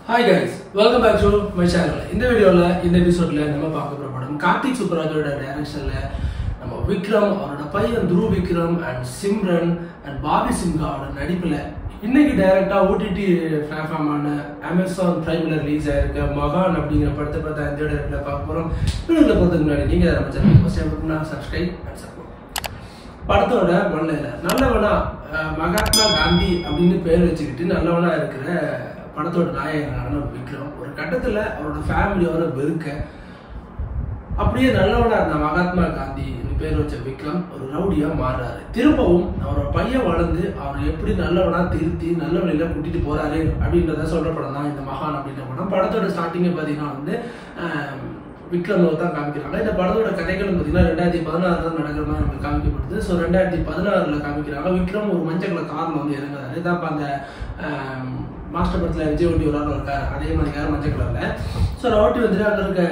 Hi guys welcome back to my channel இந்த வீடியோவில் இந்த எபிசோட்ல நம்ம பார்க்க போகிற படம் கார்த்திக் சுப்ராஜோட டைரக்ஷனில் நம்ம விக்ரம் அவரோட பையன் துருவ் விக்ரம் அண்ட் சிம்ரன் அண்ட் பாபி சிம்ஹாவோட நடிப்பில் இன்னைக்கு டைரக்டாக ஓடிடி பிளாட்ஃபார்மான அமேசான் பிரைமில் ரிலீஸ் ஆயிருக்க மகான் அப்படிங்கிற படத்தை பார்த்து இந்த வீடியோவில் பார்க்க போகிறோம் வீடியோவில் போகிறதுக்கு முன்னாடி நீங்கள் நம்ம channel first time subscribe and support படத்தோட மண்ணில் நல்லவனா அஹ், மகாத்மா காந்தி அப்படின்னு பேர் வச்சுக்கிட்டு நல்லவனா இருக்கிற படத்தோட நாயகனான விக்ரம் ஒரு கட்டத்துல அவரோட ஃபேமிலியோட வெறுக்க அப்படியே நல்லவனா இருந்த மகாத்மா காந்தி பேர் வச்ச விக்ரம் ஒரு ரவுடியா மாறுறாரு திரும்பவும் அவரோட பையன் வளர்ந்து அவர் எப்படி நல்லவனா திருத்தி நல்ல வழியில கூட்டிட்டு போறாரு அப்படின்றத சொல்ற படம் தான் இந்த மகான் அப்படின்ற படம் படத்தோட ஸ்டார்டிங்கே பாத்தீங்கன்னா வந்து ஆஹ், விக்ரம் தான் காமிக்கிறாங்க இந்த படத்தோட கதைகள் பார்த்தீங்கன்னா ரெண்டாயிரத்தி பதினாறு தான் நடக்கிற மாதிரி நமக்கு காமிக்கப்படுது ஸோ ரெண்டாயிரத்தி பதினாறுல காமிக்கிறாங்க விக்ரம் ஒரு மஞ்சள் கலர் கார்ல வந்து இறங்குறாரு இதான் இப்போ அந்த ஆம், மாஸ்டர் படத்தில் விஜய் ஓட்டி ஒரு ஆள் இருக்காரு அதே மாதிரி கார் மஞ்சள் கலர்ல ஸோ ஓட்டி வந்துட்டு அங்கே இருக்க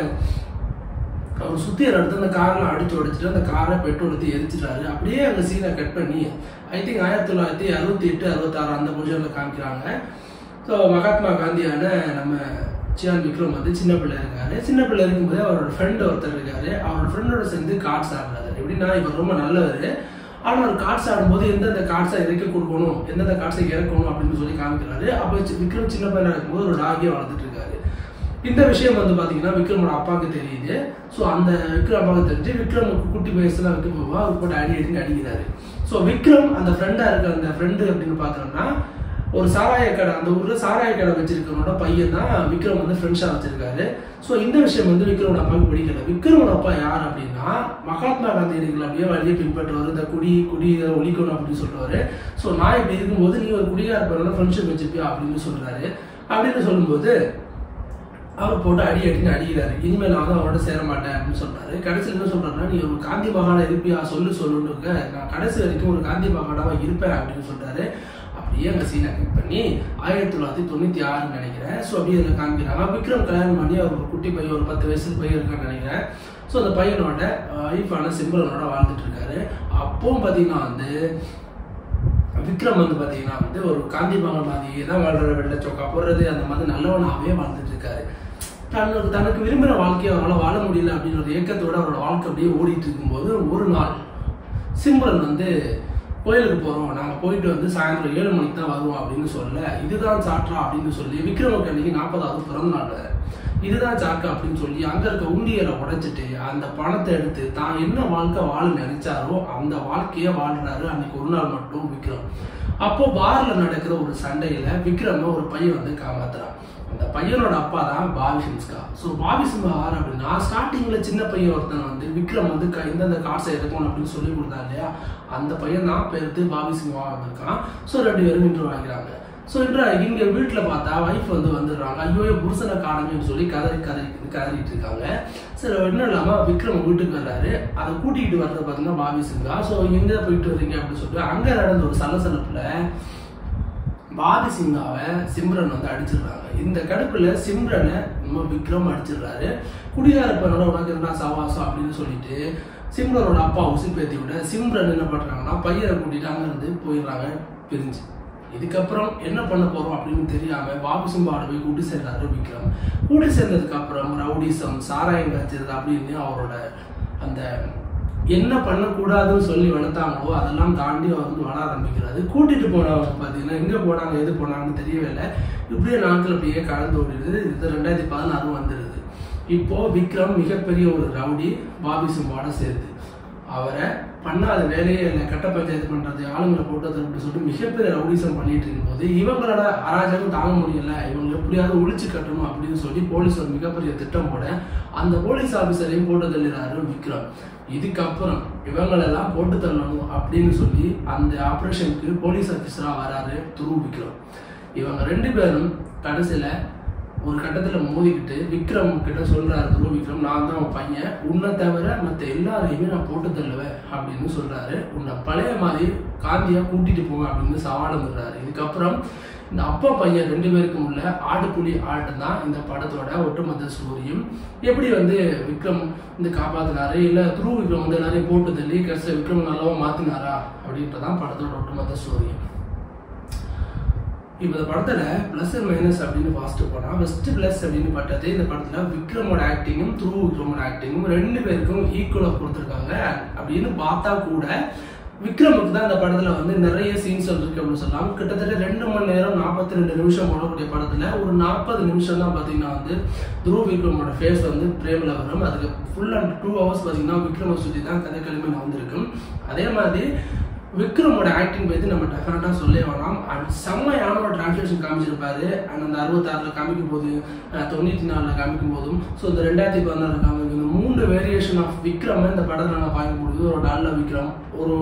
அவர் சுத்தி எடுத்து அந்த கார்லாம் அடிச்சு உடைச்சிட்டு அந்த காரை பெட்ரோல் ஊற்றி எரிச்சிட்டாரு அப்படியே அந்த சீனை கட் பண்ணி ஐ திங்க் ஆயிரத்தி தொள்ளாயிரத்தி அறுபத்தி எட்டு அறுபத்தாறு அந்த பொசிஷனில் காமிக்கிறாங்க ஸோ மகாத்மா காந்தியான நம்ம சியான் விக்ரம் வந்து சின்ன பிள்ளை இருக்காரு சின்ன பிள்ளை இருக்கும்போது அவரோட ஃப்ரெண்ட் ஒருத்தர் இருக்காரு அவரோட ஃப்ரெண்டோட சேர்ந்து கார்ட்ஸ் ஆடுறாரு எப்படின்னா இவர் ரொம்ப நல்லவர் ஆனால் அவர் கார்ட்ஸ் ஆடும்போது எந்தெந்த கார்ட்ஸை இறக்கி கொடுக்கணும் எந்தெந்த கார்ட்ஸை இறக்கணும் அப்படின்னு சொல்லி காமிக்கிறாரு அப்போ சி- விக்ரம் சின்ன பையனா இருக்கும்போது ஒரு டாகியை வளர்த்துட்டு இருக்காரு இந்த விஷயம் வந்து பாத்தீங்கன்னா விக்ரமோட அப்பாவுக்கு தெரியுது ஸோ அந்த விக்ரம் அப்பாவுக்கு தெரிஞ்சு விக்ரம் குட்டி வயசுல விக்ரம் போவா அவர் போட்டு அடி அடின்னு அடிக்கிறாரு ஸோ விக்ரம் அந்த ஃப்ரெண்டா இருக்க அந்த ஃப்ரெண்டு அப்படின்னு பார்த்தோம்னா ஒரு சாராய கடை அந்த ஊர்ல சாராய கடை வச்சிருக்கிறவனோட பையன் தான் விக்ரம் வந்து ஃப்ரெண்ட்ஸா வச்சிருக்காரு ஸோ இந்த விஷயம் வந்து விக்ரமோட அப்பாவுக்கு பிடிக்கல விக்ரமோட அப்பா யார் அப்படின்னா மகாத்மா காந்தியடிகள் அப்படியே வழியை பின்பற்றுவார் இந்த குடி குடி இதை ஒழிக்கணும் அப்படின்னு சொல்றாரு ஸோ நான் இப்படி இருக்கும்போது நீ ஒரு குடியா இருப்பதுனால ஃப்ரெண்ட்ஷிப் வச்சிருப்பியா அப்படின்னு சொல்றாரு அப்படின்னு சொல்லும்போது அவர் போட்டு அடி அடின்னு அடிக்கிறாரு இனிமேல் நான் வந்து அவரோட சேர மாட்டேன் அப்படின்னு சொல்றாரு கடைசியில் என்ன சொல்றாருன்னா நீ ஒரு காந்தி மகானா இருப்பியா சொல்லு சொல்லுன்னு நான் கடைசி வரைக்கும் ஒரு காந்தி மகானாவா இருப்பேன் அப்படின்னு சொல்றாரு அப்படியே அந்த சீனை கட் பண்ணி ஆயிரத்தி தொள்ளாயிரத்தி தொண்ணூத்தி ஆறுன்னு நினைக்கிறேன் ஸோ அப்படியே அதில் காமிக்கிறாங்க விக்ரம் கல்யாணம் பண்ணி அவர் ஒரு குட்டி பையன் ஒரு பத்து வயசு பையன் இருக்கான்னு நினைக்கிறேன் ஸோ அந்த பையனோட ஒய்ஃபான சிம்ரனோட வாழ்ந்துட்டு இருக்காரு அப்பவும் பார்த்தீங்கன்னா வந்து விக்ரம் வந்து பாத்தீங்கன்னா வந்து ஒரு காந்தி மகன் மாதிரியே தான் வாழ்ற வெள்ளை சொக்கா போடுறது அந்த மாதிரி நல்லவனாவே வாழ்ந்துட்டு இருக்காரு தனக்கு தனக்கு விரும்புகிற வாழ்க்கையை அவரால் வாழ முடியல அப்படின்ற ஒரு ஏக்கத்தோட அவரோட வாழ்க்கை அப்படியே ஓடிட்டு இருக்கும்போது ஒரு நாள் சிம்ரன் வந்து கோயிலுக்கு போறோம் நாங்க போயிட்டு வந்து சாயந்தரம் ஏழு மணிக்கு தான் வருவோம் அப்படின்னு சொல்ல இதுதான் சாற்றா அப்படின்னு சொல்லி விக்ரமுக்கு அன்னைக்கு நாற்பதாவது பிறந்த நாள் வேற. இதுதான் சாக்கு அப்படின்னு சொல்லி அங்க இருக்க உண்டியலை உடைச்சிட்டு அந்த பணத்தை எடுத்து தான் என்ன வாழ்க்கை வாழ நினைச்சாரோ அந்த வாழ்க்கைய வாழ்றாரு அன்னைக்கு ஒரு நாள் மட்டும் விக்ரம் அப்போ பார்ல நடக்கிற ஒரு சண்டையில விக்ரம ஒரு பையன் வந்து காமாத்துறான் அந்த பையனோட அப்பா தான் பாபி சிம்ஸ்கா ஸோ பாபி சிம்ஹா யார் அப்படின்னா ஸ்டார்டிங்ல சின்ன பையன் ஒருத்தன் வந்து விக்ரம் வந்து க- இந்தந்த காசை எடுக்கணும் அப்படின்னு சொல்லி கொடுத்தா இல்லையா அந்த பையன் தான் பேருக்கு பாபி சிம்ஹா இருக்கான் ஸோ ரெண்டு பேரும் இன்ட்ரோ வாங்கிறாங்க ஸோ இன்று இங்க வீட்டில் பார்த்தா ஒய்ஃப் வந்து வந்துடுறாங்க ஐயோ என் புருஷனை காணுமேன்னு சொல்லி கதறி கதறி கதறிட்டு இருக்காங்க சரி இன்னும் இல்லாமல் விக்ரம் வீட்டுக்கு வர்றாரு அதை கூட்டிகிட்டு வர்றது பார்த்தீங்கன்னா பாபி சிங்கா ஸோ எங்கே போயிட்டு வர்றீங்க அப்படின்னு சொல்லிட்டு அங்கே நடந்த ஒரு சலசலப்புல பாபி சிங்காவை சிம்ரன் வந்து அடிச்சிடுறாங்க இந்த கடுப்புல சிம்ரனை நம்ம விக்ரம் அடிச்சிடுறாரு குடியார பண்ணோட உனக்கு என்ன சவாசம் அப்படின்னு சொல்லிட்டு சிம்ரனோட அப்பா உசுப்பேத்தி விட சிம்ரன் என்ன பண்றாங்கன்னா பையனை கூட்டிட்டு அங்க இருந்து போயிடுறாங்க பிரிஞ்சு இதுக்கப்புறம் என்ன பண்ண போறோம் அப்படின்னு தெரியாம பாபு சிம்பாவோட போய் கூட்டி சேர்றாரு விக்ரம் கூட்டி சேர்ந்ததுக்கு அப்புறம் ரவுடிசம் சாராயம் காய்ச்சது அப்படின்னு அவரோட அந்த என்ன பண்ணக்கூடாதுன்னு சொல்லி வளர்த்தாங்களோ அதெல்லாம் தாண்டி அவர் வந்து வளர ஆரம்பிக்கிறாரு கூட்டிட்டு போனவங்க பார்த்தீங்கன்னா எங்க போனாங்க எது போனாங்கன்னு தெரியவே இல்லை இப்படியே நாட்கள் அப்படியே கலந்து ஓடிடுது இது ரெண்டாயிரத்தி பதினாறு வந்துடுது இப்போ விக்ரம் மிகப்பெரிய ஒரு ரவுடி பாபி சிம்பாவோட சேர்த்து அவரை பண்ணாத வேலையே இல்லை கட்ட பஞ்சாயத்து பண்றது ஆளுங்களை போட்டது அப்படின்னு சொல்லிட்டு மிகப்பெரிய ரவுடிசம் பண்ணிட்டு இருக்கும்போது இவங்களோட அராஜகம் தாங்க முடியல இவங்க எப்படியாவது ஒழிச்சு கட்டணும் அப்படின்னு சொல்லி போலீஸ் ஒரு மிகப்பெரிய திட்டம் போட அந்த போலீஸ் ஆபீசரையும் போட்டு தள்ளிடுறாரு விக்ரம் இதுக்கப்புறம் இவங்களெல்லாம் போட்டு தள்ளணும் அப்படின்னு சொல்லி அந்த ஆபரேஷனுக்கு போலீஸ் ஆபீசரா வராரு துரு விக்ரம் இவங்க ரெண்டு பேரும் கடைசியில ஒரு கட்டத்துல மோதிக்கிட்டு விக்ரம் கிட்ட சொல்றாரு துரு விக்ரம் நான் தான் உன் பையன் உன்னை தவிர மத்த எல்லாரையுமே நான் போட்டு தள்ளுவேன் அப்படின்னு சொல்றாரு உன்னை பழைய மாதிரி காந்தியா கூட்டிட்டு போவேன் அப்படின்னு சவாலம் விடுறாரு இதுக்கப்புறம் இந்த அப்பா பையன் ரெண்டு பேருக்கும் உள்ள ஆடு புலி ஆட்டம் தான் இந்த படத்தோட ஒட்டுமொத்த ஸ்டோரியும் எப்படி வந்து விக்ரம் வந்து காப்பாத்தினாரு இல்ல துரு விக்ரம் வந்து எல்லாரையும் போட்டு தள்ளி கடைசியில் விக்ரம் நல்லாவா மாத்தினாரா அப்படின்றதான் படத்தோட ஒட்டுமொத்த ஸ்டோரியும் இப்போ இந்த படத்துல ப்ளஸ் அண்ட் மைனஸ் அப்படின்னு ஃபர்ஸ்ட் போனா பெஸ்ட் ப்ளஸ் அப்படின்னு பட்டது இந்த படத்துல விக்ரமோட ஆக்டிங்கும் த்ரூ விக்ரமோட ஆக்டிங்கும் ரெண்டு பேருக்கும் ஈக்குவலாக கொடுத்துருக்காங்க அப்படின்னு பார்த்தா கூட விக்ரமுக்கு தான் இந்த படத்துல வந்து நிறைய சீன்ஸ் இருக்கு அப்படின்னு சொல்லலாம் கிட்டத்தட்ட ரெண்டு மணி நேரம் நாற்பத்தி ரெண்டு நிமிஷம் போடக்கூடிய படத்துல ஒரு நாற்பது நிமிஷம் தான் பாத்தீங்கன்னா வந்து துருவ் விக்ரமோட ஃபேஸ் வந்து பிரேமில் வரும் அதுக்கு ஃபுல் அண்ட் டூ ஹவர்ஸ் பாத்தீங்கன்னா விக்ரமை சுற்றி தான் கதைக்கிழமை நடந்திருக்கும் அதே மாதிரி விக்ரமோட ஆக்டிங் பற்றி நம்ம டெஃபினட்டாக சொல்லவே வேணாம் அண்ட் செம்மையான ஒரு டிரான்ஸ்லேஷன் காமிச்சிருப்பாரு அண்ட் அந்த அறுபத்தாறில் காமிக்கும் போது அஹ், தொண்ணூற்றி நாலில் காமிக்கும் போதும் ஸோ இந்த ரெண்டாயிரத்தி பதினாறில் காமிக்கும் இந்த மூணு வேரியேஷன் ஆஃப் விக்ரம் இந்த படத்தில் நான் பார்க்க முடியுது ஒரு நல்ல விக்ரம் ஒரு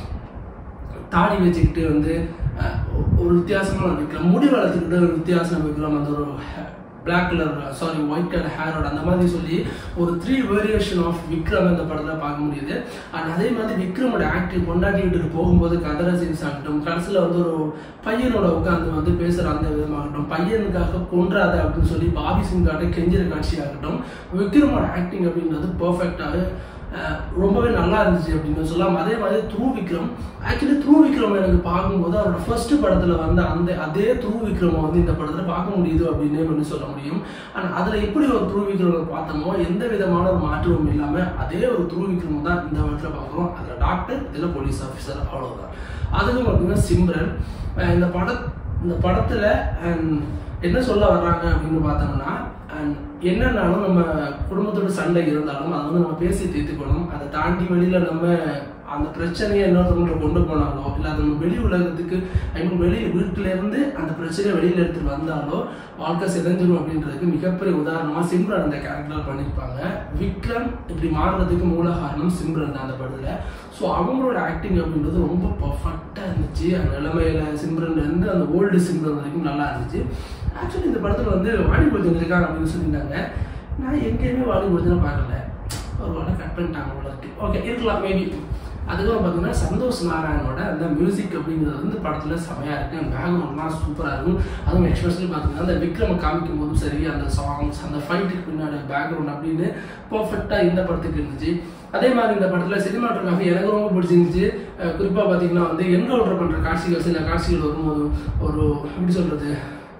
தாடி வச்சுக்கிட்டு வந்து அஹ், ஒரு வித்தியாசமான விக்ரம் முடி வளர்த்துக்கிட்டு ஒரு வித்தியாசமான விக்ரம் அந்த ஒரு black colour sari white colour ஹேரோட அந்த மாதிரி சொல்லி ஒரு த்ரீ வேரியேஷன் ஆஃப் விக்ரம் இந்த படத்தில் பார்க்க முடியுது அண்ட் அதே மாதிரி விக்ரமோட ஆக்டிங் கொண்டாடி விட்டுட்டு போகும்போது கதர சீன்ஸ் ஆகட்டும் கடைசியில் வந்து ஒரு பையனோட உட்காந்து வந்து பேசுகிற அந்த விதமாகட்டும் பையனுக்காக கொன்றாத அப்படின்னு சொல்லி பாபி சிங் காட்ட கெஞ்சிற காட்சியாகட்டும் விக்ரமோட ஆக்டிங் அப்படின்றது பர்ஃபெக்டாக அஹ் ரொம்பவே நல்லா இருந்துச்சு அப்படின்னு சொல்லலாம் அதே மாதிரி த்ரூ விக்ரம் ஆக்சுவலி த்ரூ விக்ரம் எனக்கு பார்க்கும்போது அவரோட ஃபர்ஸ்ட் படத்துல வந்து அந்த அதே த்ரூ விக்ரமை வந்து இந்த படத்துல பார்க்க முடியுது அப்படின்னு வந்து சொல்ல முடியும் அண்ட் அதுல எப்படி ஒரு த்ரூ விக்ரம் பார்த்தோமோ எந்த விதமான ஒரு மாற்றமும் இல்லாம அதே ஒரு த்ரூ விக்ரம் தான் இந்த படத்துல பார்க்குறோம் அதுல டாக்டர் இதுல போலீஸ் ஆஃபீஸர் அவ்வளவுதான் அதுக்கும் பார்த்தீங்கன்னா சிம்ரன் அஹ் இந்த பட இந்த படத்துல அண்ட் என்ன சொல்ல வர்றாங்க அப்படின்னு பார்த்தோம்னா அண்ட் என்னன்னாலும் நம்ம குடும்பத்தோட சண்டை இருந்தாலும் அதை வந்து நம்ம பேசி தீர்த்துக்கணும் அதை தாண்டி வெளியில நம்ம அந்த பிரச்சனையை இன்னொருத்தவங்களை கொண்டு போனாலோ இல்லை அது நம்ம வெளி உலகத்துக்கு ஐ மீன் வெளி வீட்டுல இருந்து அந்த பிரச்சனையை வெளியில எடுத்துட்டு வந்தாலோ வாழ்க்கை சிதைஞ்சிடும் அப்படின்றதுக்கு மிகப்பெரிய உதாரணமா சிம்ரன் அந்த கேரக்டர் பண்ணியிருப்பாங்க விக்ரம் இப்படி மாறுறதுக்கு மூல காரணம் சிம்ரன் தான் அந்த படத்துல ஸோ அவங்களோட ஆக்டிங் அப்படின்றது ரொம்ப பர்ஃபெக்டாக இருந்துச்சு அந்த நிலைமையில சிம்ரன்ல இருந்து அந்த ஓல்டு சிம்ரன் வரைக்கும் நல்லா இருந்துச்சு ஆக்சுவலி இந்த படத்துல வந்து வாலிபோஜன் இருக்காங்க அப்படின்னு சொல்லியிருந்தாங்க நான் எங்கேயுமே வாலிபோஜனை பார்க்கல ஒரு வேலை கட் பண்ணிட்டாங்க போல இருக்கு ஓகே இருக்கலாம் மேபி அதுக்கப்புறம் பார்த்தீங்கன்னா சந்தோஷ் நாராயணோட அந்த மியூசிக் அப்படிங்கிறது வந்து படத்தில் செமையாக இருக்குது அந்த பேக்ரவுண்ட்லாம் சூப்பராக இருக்கும் அதுவும் எக்ஸ்பெஷலி பார்த்தீங்கன்னா அந்த விக்ரம காமிக்கும் போதும் சரி அந்த சாங்ஸ் அந்த ஃபைட்டுக்கு பின்னாடி பேக்ரவுண்ட் அப்படின்னு பர்ஃபெக்டாக இந்த படத்துக்கு இருந்துச்சு அதே மாதிரி இந்த படத்தில் சினிமாட்டோகிராஃபி எனக்கு ரொம்ப பிடிச்சிருந்துச்சு குறிப்பாக பார்த்தீங்கன்னா வந்து என்கவுண்டர் பண்ணுற காட்சிகள் சில காட்சிகள் வரும்போது ஒரு எப்படி சொல்கிறது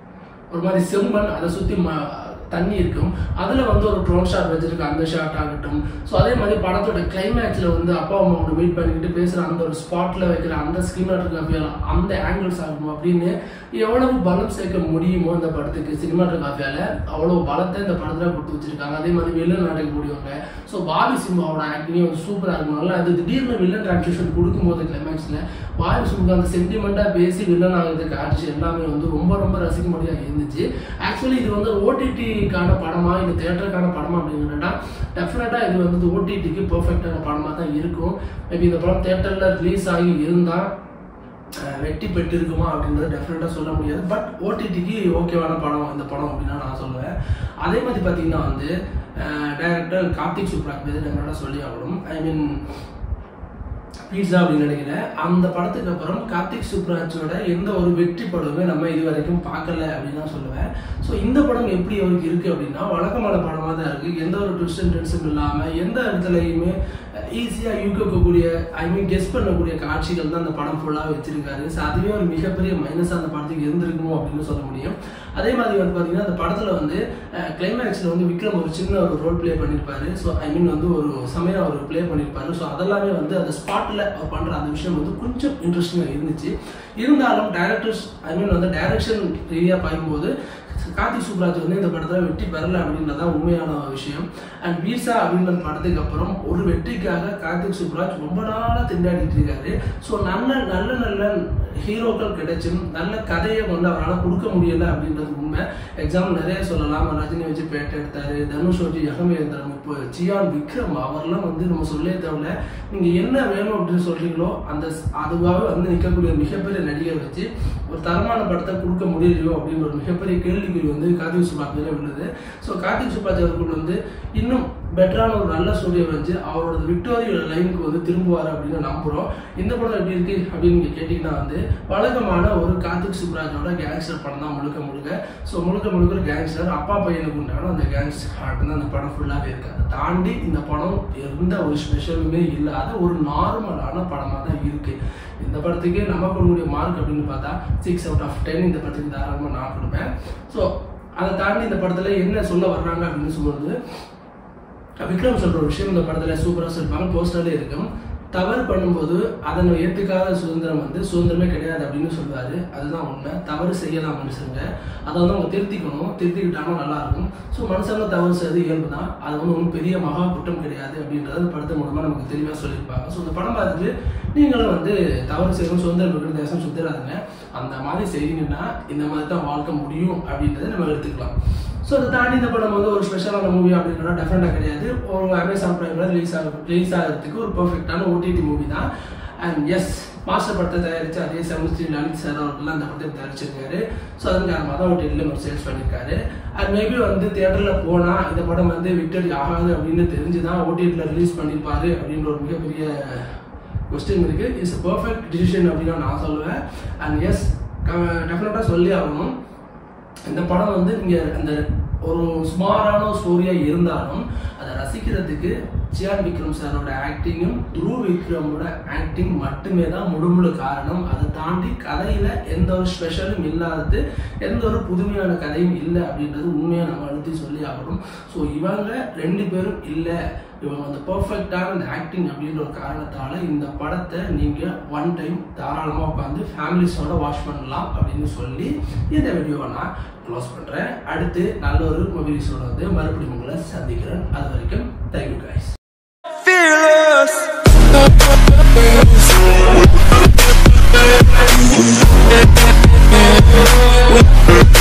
ஒரு மாதிரி செம்மண் அதை சுற்றி ம தண்ணி இருக்கும் அதில் வந்து ஒரு ட்ரோன் ஷாட் வச்சிருக்க அந்த ஷாட் ஆகட்டும் ஸோ அதே மாதிரி படத்தோட கிளைமேக்ஸில் வந்து அப்பா அம்மாவோட மீட் பண்ணிக்கிட்டு பேசுகிற அந்த ஒரு ஸ்பாட்டில் வைக்கிற அந்த ஸ்கிரிமாட்டோகிராஃபியால் அந்த ஆங்கிள்ஸ் ஆகணும் அப்படின்னு எவ்வளவு பலம் சேர்க்க முடியுமோ இந்த படத்துக்கு சினிமாட்டோகிராஃபியால் அவ்வளோ பலத்தை இந்த படத்தில் கொடுத்து வச்சிருக்காங்க அதே மாதிரி வில்லன் நடிக்கக்கூடியவங்க ஸோ பாபி சிம்மாவோட ஆக்டிங்கே வந்து சூப்பராக இருக்கணும்ல அது திடீர்னு வில்லன் டிரான்ஸ்லேஷன் கொடுக்கும்போது கிளைமேக்ஸில் பாபி சிம்க்கு அந்த சென்டிமெண்ட்டாக பேசி வில்லன் ஆகிறதுக்கு காட்சி எல்லாமே வந்து ரொம்ப ரொம்ப ரசிக்க முடியாது இருந்துச்சு ஆக்சுவலி இது வந்து ஓடிடிக்கான படமா இல்லை தேட்டருக்கான படமா அப்படிங்கிறா டெஃபினட்டாக இது வந்து ஓடிடிக்கு பெர்ஃபெக்டான படமாக தான் இருக்கும் மேபி இந்த படம் தேட்டரில் ரிலீஸ் ஆகி இருந்தால் வெற்றி பெற்றிருக்குமா அப்படின்றது டெஃபினட்டாக சொல்ல முடியாது பட் ஓடிடிக்கு ஓகேவான படம் இந்த படம் அப்படின்னா நான் சொல்லுவேன் அதே மாதிரி பார்த்தீங்கன்னா வந்து டைரக்டர் கார்த்திக் சுப்ராஜ் மீது டெஃபினட்டாக சொல்லி ஆகணும் ஐ மீன் பீட்சா அப்படின்னு நினைக்கிறேன் அந்த படத்துக்கு அப்புறம் கார்த்திக் சுப்ராஜோட எந்த ஒரு வெற்றி படமே நம்ம இது வரைக்கும் பார்க்கல அப்படின்னு தான் சொல்லுவேன் ஸோ இந்த படம் எப்படி அவருக்கு இருக்கு அப்படின்னா வழக்கமான படமாக தான் இருக்கு எந்த ஒரு ட்விஸ்ட் அண்ட் டென்ஸும் இல்லாமல் எந்த இடத்துலையுமே ஈஸியாக யூகிக்கக்கூடிய ஐ மீன் கெஸ் பண்ணக்கூடிய காட்சிகள் தான் அந்த படம் ஃபுல்லாக வச்சிருக்காரு ஸோ அதுவே ஒரு மிகப்பெரிய மைனஸாக அந்த படத்துக்கு இருந்திருக்குமோ அப்படின்னு சொல்ல முடியும் அதே மாதிரி வந்து பார்த்தீங்கன்னா அந்த படத்தில் வந்து கிளைமேக்ஸில் வந்து விக்ரம் ஒரு சின்ன ஒரு ரோல் ப்ளே பண்ணியிருப்பாரு ஸோ ஐ மீன் வந்து ஒரு சமயம் அவர் ப்ளே பண்ணியிருப்பாரு ஸோ அதெல்லாமே வந்து அந்த ஸ்பாட்டில் அவர் பண்ணுற அந்த விஷயம் வந்து கொஞ்சம் இன்ட்ரெஸ்டிங்காக இருந்துச்சு இருந்தாலும் டேரக்டர்ஸ் ஐ மீன் வந்து டைரக்ஷன் ரீதியாக பார்க்கும்போது கார்த்திக் சுப்ராஜ் வந்து இந்த படத்தில் வெற்றி பெறல அப்படின்றதான் உண்மையான விஷயம் அண்ட் வீசா அப்படின்ற படத்துக்கு அப்புறம் ஒரு வெற்றிக்காக கார்த்திக் சுப்ராஜ் ரொம்ப நாளாக திண்டாடிட்டு இருக்காரு ஸோ நல்ல நல்ல நல்ல ஹீரோக்கள் கிடைச்சும் நல்ல கதையை வந்து அவரால் கொடுக்க முடியல அப்படின்றது உண்மை எக்ஸாம்பிள் நிறைய சொல்லலாம் ரஜினி வச்சு பேட்டை எடுத்தாரு தனுஷ் வச்சு யகமேந்திரம் இப்போ ஜியான் விக்ரம் அவர்லாம் வந்து நம்ம சொல்லே தவிர நீங்க என்ன வேணும் அப்படின்னு சொல்றீங்களோ அந்த அதுவாகவே வந்து நிற்கக்கூடிய மிகப்பெரிய நடிகர் வச்சு ஒரு தரமான படத்தை கொடுக்க முடியலையோ அப்படின்னு ஒரு மிகப்பெரிய கேள்விக்குறி வந்து கார்த்திக் சுப்ராஜ் மேலே விழுது ஸோ கார்த்திக் சுப்ராஜ் அவர்கள் வந்து இன்னும் பெட்டரான ஒரு நல்ல ஸ்டோரியை வச்சு அவரோட விக்டோரியோட லைனுக்கு வந்து திரும்புவார் அப்படின்னு நம்புகிறோம் இந்த படம் எப்படி இருக்கு அப்படின்னு நீங்கள் கேட்டிங்கன்னா வந்து வழக்கமான ஒரு கார்த்திக் சுப்ராஜோட கேங்ஸ்டர் படம் தான் முழுக்க முழுக்க ஸோ முழுக்க முழுக்க ஒரு கேங்ஸ்டர் அப்பா பையனுக்கு உண்டான அந்த கேங்ஸ்டர் ஹார்ட் தான் அந்த படம் ஃபுல்லாகவே இருக்கு அதை தாண்டி இந்த படம் எந்த ஒரு ஸ்பெஷலுமே இல்லாத ஒரு நார்மலான படமாக தான் இருக்கு இந்த படத்துக்கு நம்ம கொடுக்கக்கூடிய மார்க் அப்படின்னு பார்த்தா சிக்ஸ் அவுட் ஆஃப் டென் இந்த படத்துக்கு தாராளமாக நான் கொடுப்பேன் ஸோ அதை தாண்டி இந்த படத்தில் என்ன சொல்ல வர்றாங்க அப்படின்னு சொல்லும்போது விக்ரம் சொல்ற ஒரு விஷயம் இந்த படத்துல சூப்பரா சொல்லிருப்பாங்க போஸ்டர்ல இருக்கும் தவறு பண்ணும்போது அதனை ஏத்துக்காத சுதந்திரம் வந்து சுதந்திரமே கிடையாது அப்படின்னு சொல்லுவாரு அதுதான் உண்மை தவறு செய்யலாம் மனுஷங்க அதை வந்து அவங்க திருத்திக்கணும் திருத்திக்கிட்டாலும் நல்லா இருக்கும் ஸோ மனுஷங்க தவறு செய்யறது இயல்பு தான் அது வந்து ஒன்றும் பெரிய மகா குற்றம் கிடையாது அப்படின்றது இந்த படத்து மூலமா நமக்கு தெளிவாக சொல்லியிருப்பாங்க ஸோ இந்த படம் பார்த்துட்டு நீங்களும் வந்து தவறு செய்யணும் சுதந்திரம் இருக்கிற தேசம் சுத்திராதுங்க அந்த மாதிரி செய்தீங்கன்னா இந்த மாதிரி தான் வாழ்க்கை முடியும் அப்படின்றத நம்ம எடுத்துக்கலாம் ஸோ அதை தாண்டி இந்த படம் வந்து ஒரு ஸ்பெஷலான மூவி அப்படின்னா டெஃபினட்டாக கிடையாது ஒரு அமேசான் பிரைமில் ரிலீஸ் ஆக ரிலீஸ் ஆகிறதுக்கு ஒரு பர்ஃபெக்டான ஓடிடி மூவி தான் அண்ட் எஸ் மாஸ்டர் படத்தை தயாரித்து அதே செமஸ்ட்ரி லலித் சார் அவர்கள்லாம் அந்த படத்தை தயாரிச்சிருக்காரு ஸோ அதன் காரணமாக தான் ஓடிடியில் ஒரு சேல்ஸ் பண்ணியிருக்காரு அண்ட் மேபி வந்து தியேட்டரில் போனால் இந்த படம் வந்து விக்டரி ஆகாது அப்படின்னு தெரிஞ்சு தான் ஓடிடியில் ரிலீஸ் பண்ணியிருப்பாரு அப்படின்ற ஒரு மிகப்பெரிய கொஸ்டின் இருக்கு இட்ஸ் பர்ஃபெக்ட் டிசிஷன் அப்படின்னு நான் சொல்லுவேன் அண்ட் எஸ் டெஃபினட்டாக சொல்லி ஆகணும் இந்த படம் வந்து நீங்கள் அந்த ஒரு சுமாரான ஸ்டோரியாக இருந்தாலும் அதை ரசிக்கிறதுக்கு சியான் விக்ரம் சாரோட ஆக்டிங்கும் துருவ் விக்ரமோட ஆக்டிங் மட்டுமே தான் முழுமுழு காரணம் அதை தாண்டி கதையில் எந்த ஒரு ஸ்பெஷலும் இல்லாதது எந்த ஒரு புதுமையான கதையும் இல்லை அப்படின்றது உண்மையாக நம்ம அழுத்தி சொல்லி ஆகணும் ஸோ இவங்க ரெண்டு பேரும் இல்லை இவங்க அந்த பர்ஃபெக்டான அந்த ஆக்டிங் அப்படின்ற ஒரு காரணத்தால இந்த படத்தை நீங்கள் ஒன் டைம் தாராளமாக உட்காந்து ஃபேமிலிஸோட வாட்ச் பண்ணலாம் அப்படின்னு சொல்லி இந்த வீடியோவை நான் க்ளோஸ் பண்ணுறேன் அடுத்து நல்ல ஒரு மூவிஸோட வந்து மறுபடியும் உங்களை சந்திக்கிறேன் அது வரைக்கும் தேங்க்யூ கைஸ் fearless.